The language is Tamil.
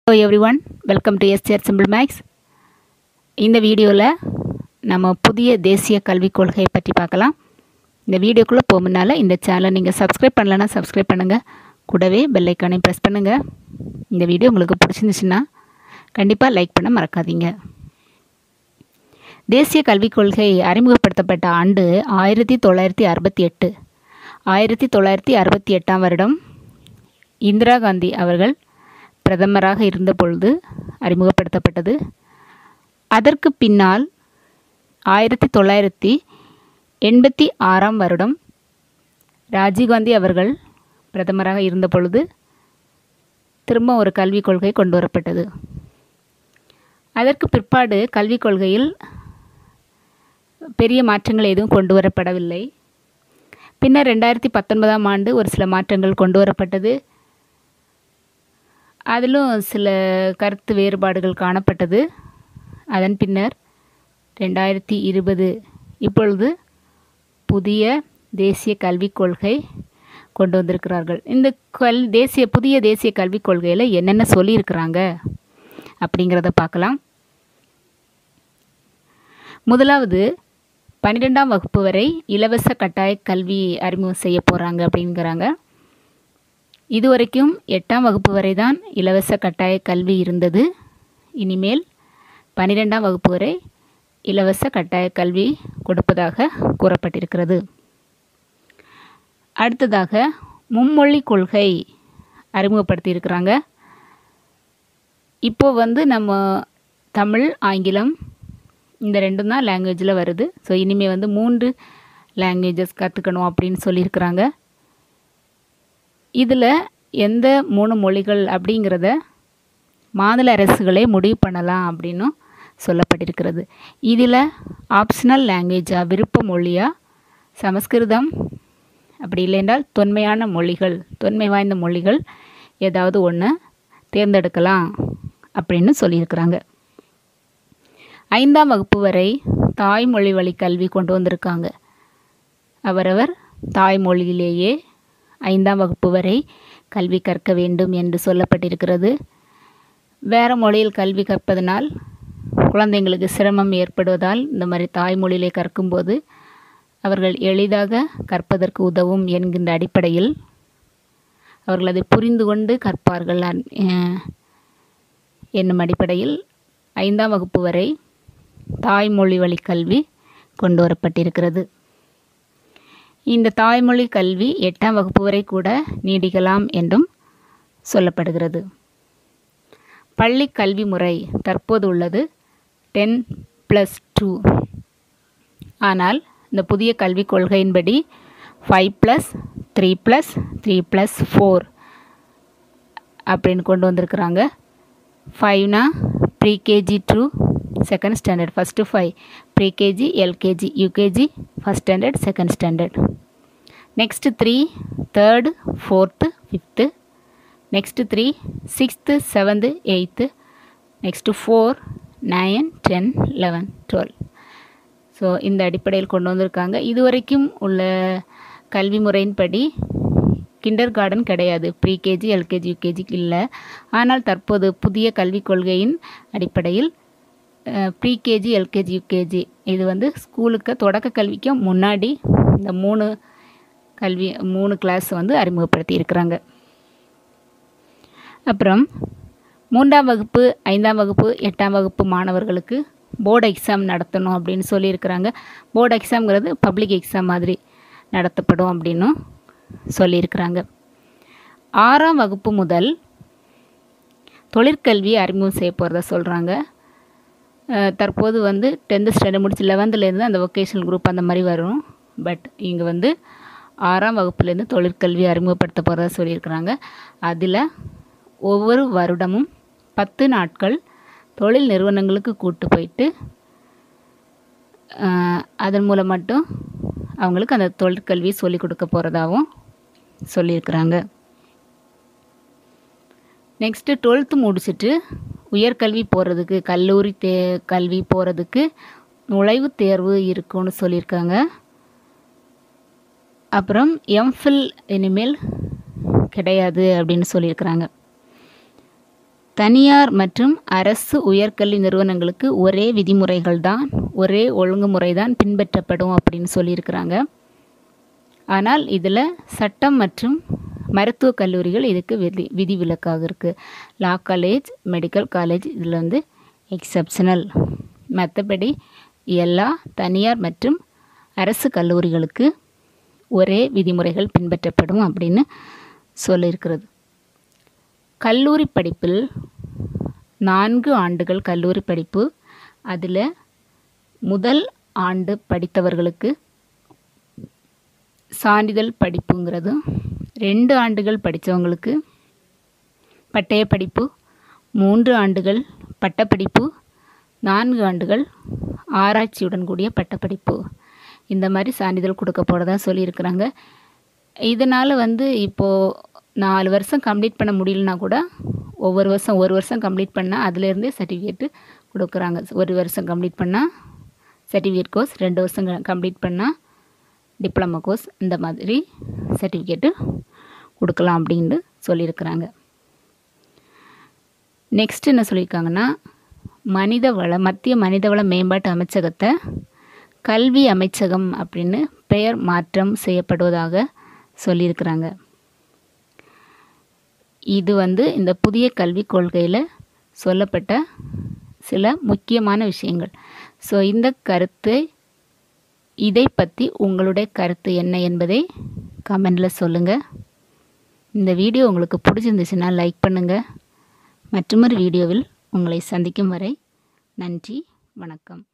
hello everyone welcome to STR simple maths இந்த வீடியோவில் நம்ம புதிய தேசிய கல்விக் கொள்கையை பற்றி பார்க்கலாம் இந்த வீடியோக்குள்ளே போக முன்னால் இந்த சேனலை நீங்கள் சப்ஸ்கிரைப் பண்ணலன்னா சப்ஸ்கிரைப் பண்ணுங்கள் கூடவே பெல் ஐக்கானையும் ப்ரெஸ் பண்ணுங்கள் இந்த வீடியோ உங்களுக்கு பிடிச்சிருந்துச்சுன்னா கண்டிப்பாக லைக் பண்ண மறக்காதீங்க தேசிய கல்விக் கொள்கை அறிமுகப்படுத்தப்பட்ட ஆண்டு ஆயிரத்தி தொள்ளாயிரத்தி அறுபத்தி எட்டு ஆயிரத்தி தொள்ளாயிரத்தி அறுபத்தி எட்டாம் வருடம் இந்திரா காந்தி அவர்கள் பிரதமராக இருந்த பொழுது அறிமுகப்படுத்தப்பட்டது அதற்கு பின்னால் ஆயிரத்தி தொள்ளாயிரத்தி எண்பத்தி ஆறாம் வருடம் ராஜீவ்காந்தி அவர்கள் பிரதமராக இருந்த பொழுது திரும்ப ஒரு கல்விக் கொள்கை கொண்டு வரப்பட்டது அதற்கு பிற்பாடு கல்விக் கொள்கையில் பெரிய மாற்றங்கள் எதுவும் கொண்டு வரப்படவில்லை பின்னர் ரெண்டாயிரத்தி பத்தொன்பதாம் ஆண்டு ஒரு சில மாற்றங்கள் கொண்டு வரப்பட்டது அதிலும் சில கருத்து வேறுபாடுகள் காணப்பட்டது அதன் பின்னர் ரெண்டாயிரத்தி இருபது இப்பொழுது புதிய தேசிய கல்விக் கொள்கை கொண்டு வந்திருக்கிறார்கள் இந்த கல் தேசிய புதிய தேசிய கல்விக் கொள்கையில் என்னென்ன சொல்லியிருக்கிறாங்க அப்படிங்கிறத பார்க்கலாம் முதலாவது பன்னிரெண்டாம் வகுப்பு வரை இலவச கட்டாய கல்வி அறிமுகம் செய்ய போகிறாங்க அப்படிங்கிறாங்க இதுவரைக்கும் எட்டாம் வகுப்பு வரை தான் இலவச கட்டாய கல்வி இருந்தது இனிமேல் பன்னிரெண்டாம் வகுப்பு வரை இலவச கட்டாய கல்வி கொடுப்பதாக கூறப்பட்டிருக்கிறது அடுத்ததாக மும்மொழி கொள்கை அறிமுகப்படுத்தியிருக்கிறாங்க இப்போ வந்து நம்ம தமிழ் ஆங்கிலம் இந்த ரெண்டும் தான் லாங்குவேஜில் வருது ஸோ இனிமேல் வந்து மூன்று லாங்குவேஜஸ் கற்றுக்கணும் அப்படின்னு சொல்லியிருக்கிறாங்க இதில் எந்த மூணு மொழிகள் அப்படிங்கிறத மாநில அரசுகளே முடிவு பண்ணலாம் அப்படின்னும் சொல்லப்பட்டிருக்கிறது இதில் ஆப்ஷனல் லாங்குவேஜாக விருப்ப மொழியாக சமஸ்கிருதம் அப்படி இல்லைன்றால் தொன்மையான மொழிகள் தொன்மை வாய்ந்த மொழிகள் ஏதாவது ஒன்று தேர்ந்தெடுக்கலாம் அப்படின்னு சொல்லியிருக்கிறாங்க ஐந்தாம் வகுப்பு வரை தாய்மொழி வழி கல்வி கொண்டு வந்திருக்காங்க அவரவர் தாய்மொழியிலேயே ஐந்தாம் வகுப்பு வரை கல்வி கற்க வேண்டும் என்று சொல்லப்பட்டிருக்கிறது வேறு மொழியில் கல்வி கற்பதனால் குழந்தைங்களுக்கு சிரமம் ஏற்படுவதால் இந்த மாதிரி தாய்மொழியிலே கற்கும்போது அவர்கள் எளிதாக கற்பதற்கு உதவும் என்கின்ற அடிப்படையில் அவர்கள் அதை புரிந்து கொண்டு கற்பார்கள் என்னும் அடிப்படையில் ஐந்தாம் வகுப்பு வரை தாய்மொழி வழி கல்வி கொண்டு வரப்பட்டிருக்கிறது இந்த தாய்மொழி கல்வி எட்டாம் வகுப்பு வரை கூட நீடிக்கலாம் என்றும் சொல்லப்படுகிறது பள்ளி கல்வி முறை தற்போது உள்ளது டென் ப்ளஸ் டூ ஆனால் இந்த புதிய கல்விக் கொள்கையின்படி five plus three plus three plus four அப்படின்னு கொண்டு வந்திருக்கிறாங்க ஃபைவ்னா pre KG to second standard first five pre KG LKG UKG first standard second standard next three third fourth fifth next three sixth seventh eighth next four nine ten eleven twelve so இந்த அடிப்படையில் கொண்டு வந்திருக்காங்க இதுவரைக்கும் உள்ள கல்வி முறையின்படி கிண்டர் கார்டன் கிடையாது ப்ரீகேஜி எல்கேஜி யூகேஜி இல்லை ஆனால் தற்போது புதிய கல்விக் கொள்கையின் அடிப்படையில் ப்ரீகேஜி எல்கேஜி யூகேஜி இது வந்து ஸ்கூலுக்கு தொடக்க கல்விக்கும் முன்னாடி இந்த மூணு கல்வி மூணு கிளாஸ் வந்து அறிமுகப்படுத்தி இருக்கிறாங்க அப்புறம் மூன்றாம் வகுப்பு ஐந்தாம் வகுப்பு எட்டாம் வகுப்பு மாணவர்களுக்கு போர்டு எக்ஸாம் நடத்தணும் அப்படின்னு சொல்லியிருக்கிறாங்க போர்டு எக்ஸாம்ங்கிறது பப்ளிக் எக்ஸாம் மாதிரி நடத்தப்படும் அப்படின்னும் சொல்லியிருக்கிறாங்க ஆறாம் வகுப்பு முதல் தொழிற்கல்வியை அறிமுகம் செய்ய போகிறத சொல்கிறாங்க தற்போது வந்து டென்த்து ஸ்டாண்டர்ட் முடிச்சு லெவன்த்துலேருந்து அந்த வொக்கேஷனல் குரூப் அந்த மாதிரி வரும் பட் இங்கே வந்து ஆறாம் வகுப்புலேருந்து தொழிற்கல்வி அறிமுகப்படுத்த போகிறதா சொல்லியிருக்கிறாங்க அதில் ஒவ்வொரு வருடமும் பத்து நாட்கள் தொழில் நிறுவனங்களுக்கு கூட்டு போயிட்டு அதன் மூலம் மட்டும் அவங்களுக்கு அந்த தொழிற்கல்வி சொல்லிக் கொடுக்க போகிறதாகவும் சொல்லியிருக்கிறாங்க நெக்ஸ்ட்டு டுவெல்த்து முடிச்சுட்டு உயர்கல்வி போகிறதுக்கு கல்லூரி தே கல்வி போகிறதுக்கு நுழைவுத் தேர்வு இருக்குன்னு சொல்லியிருக்காங்க அப்புறம் எம்ஃபில் இனிமேல் கிடையாது அப்படின்னு சொல்லியிருக்கிறாங்க தனியார் மற்றும் அரசு உயர்கல்வி நிறுவனங்களுக்கு ஒரே விதிமுறைகள் தான் ஒரே ஒழுங்குமுறை தான் பின்பற்றப்படும் அப்படின்னு சொல்லியிருக்கிறாங்க ஆனால் இதில் சட்டம் மற்றும் மருத்துவக் கல்லூரிகள் இதுக்கு விதி விதிவிலக்காக இருக்குது லா காலேஜ் மெடிக்கல் காலேஜ் இதில் வந்து எக்ஸப்ஷனல் மற்றபடி எல்லா தனியார் மற்றும் அரசு கல்லூரிகளுக்கு ஒரே விதிமுறைகள் பின்பற்றப்படும் அப்படின்னு சொல்லியிருக்கிறது கல்லூரி படிப்பில் நான்கு ஆண்டுகள் கல்லூரி படிப்பு அதில் முதல் ஆண்டு படித்தவர்களுக்கு சான்றிதழ் படிப்புங்கிறதும் ரெண்டு ஆண்டுகள் படித்தவங்களுக்கு பட்டய படிப்பு மூன்று ஆண்டுகள் பட்டப்படிப்பு நான்கு ஆண்டுகள் ஆராய்ச்சியுடன் கூடிய பட்டப்படிப்பு இந்த மாதிரி சான்றிதழ் கொடுக்க போகிறதா சொல்லியிருக்கிறாங்க இதனால் வந்து இப்போது நாலு வருஷம் கம்ப்ளீட் பண்ண முடியலனா கூட ஒவ்வொரு வருஷம் ஒரு வருஷம் கம்ப்ளீட் பண்ணால் அதுலேருந்தே சர்டிஃபிகேட்டு கொடுக்குறாங்க ஒரு வருஷம் கம்ப்ளீட் பண்ணால் சர்டிஃபிகேட் கோர்ஸ் ரெண்டு வருஷம் கம்ப்ளீட் பண்ணால் டிப்ளமோ கோர்ஸ் இந்த மாதிரி சர்டிஃபிகேட்டு கொடுக்கலாம் அப்படின்ட்டு சொல்லியிருக்கிறாங்க நெக்ஸ்ட் என்ன சொல்லியிருக்காங்கன்னா மனித வள மத்திய மனிதவள மேம்பாட்டு அமைச்சகத்தை கல்வி அமைச்சகம் அப்படின்னு பெயர் மாற்றம் செய்யப்படுவதாக சொல்லியிருக்கிறாங்க இது வந்து இந்த புதிய கல்விக் கொள்கையில் சொல்லப்பட்ட சில முக்கியமான விஷயங்கள் ஸோ இந்த கருத்து இதை பற்றி உங்களுடைய கருத்து என்ன என்பதை கமெண்டில் சொல்லுங்கள் இந்த வீடியோ உங்களுக்கு பிடிச்சிருந்துச்சுன்னா லைக் பண்ணுங்கள் மற்றொரு வீடியோவில் உங்களை சந்திக்கும் வரை நன்றி வணக்கம்